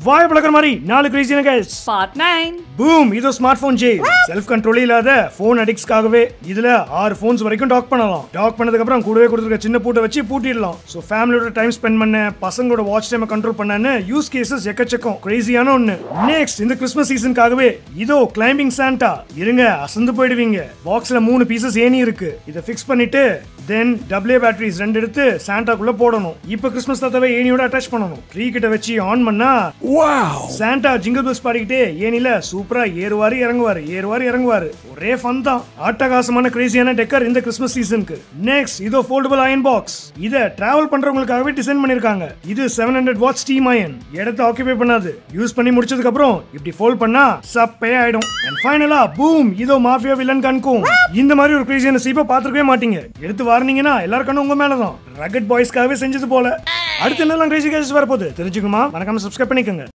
வாய பழக்கிற மாதிரி நாலு கிரேசியான கேஸ் Part 9. பூம் இது smart phone jail self control இல்லாத போன் அடிக்ட்ஸ்க்காகவே இதுல ஆறு போன்ஸ் வரைக்கும் டாக் பண்ணலாம் டாக் பண்ணதுக்கு அப்புறம் கூடவே கொடுத்துருக்க சின்ன பூட்டை வச்சு பூட்டிடலாம் சோ ஃபேமிலியோட டைம் ஸ்பெண்ட் பண்ண பசங்களோட வாட்ச் டைமை கண்ட்ரோல் பண்ணன்னு யூஸ் கேசஸ் எக்கச்சக்கம் கிரேசியான ஒண்ணு நெக்ஸ்ட் இந்த கிறிஸ்மஸ் சீசனுக்காகவே இதோ கிளைம்பிங் சாண்டா இருங்க அசந்து போயிடுவீங்க பாக்ஸ்ல மூணு பீசஸ் ஏணி இருக்கு இதை ஃபிக்ஸ் பண்ணிட்டு தென் டபிள்யூ பேட்டரிஸ் ரெண்டு எடுத்து சாண்டாக்குள்ள போடணும் இப்போ கிறிஸ்மஸ் தாத்தாவை ஏணியோட அட்டாச் பண்ணணும் ட்ரீ கிட்ட வச்சு ஆன் பண்ணா சாண்டா ஜிங்கிள் பெல்ஸ் பாடிக்கிட்டே ஏனில சூப்பரா ஏறுவாரு இறங்குவாரு ஏறுவாரு இறங்குவாரு ஒரே ஃபன் தான் ஆட்டகாசமான கிரேசியான டெக்கர் இந்த கிறிஸ்மஸ் சீசனுக்கு நெக்ஸ்ட் இதோ ஃபோல்டபிள் அயன் பாக்ஸ் இத டிராவல் பண்றவங்களுக்காகவே டிசைன் பண்ணிருக்காங்க இது seven hundred watts steam iron இடத்தை ஆக்கிபை பண்ணாது யூஸ் பண்ணி முடிச்சதுக்கு அப்புறம் இப்படி ஃபோல்ட் பண்ணா சப்பே ஆயிடும் அண்ட் ஃபைனலா பூம் இதோ மாஃபியா வில்லன் கண்கும் இந்த மாதிரி ஒரு கிரேசியான சீப்பை பார்த்துருக்கவே மாட்டீங்க எடுத்து வாரினீங்கன்னா எல்லாரும் கண்ணும் உங்க மேலதான் ரகட் பாய்ஸ்க்காகவே செஞ்சது போல அடுத்து என்னெல்லாம் கிரேசி கேசஸ் வரப்போகுது தெரிஞ்சுக்கணுமா மறக்காம சப்ஸ்கிரைப் பண்ணிக்கோங்க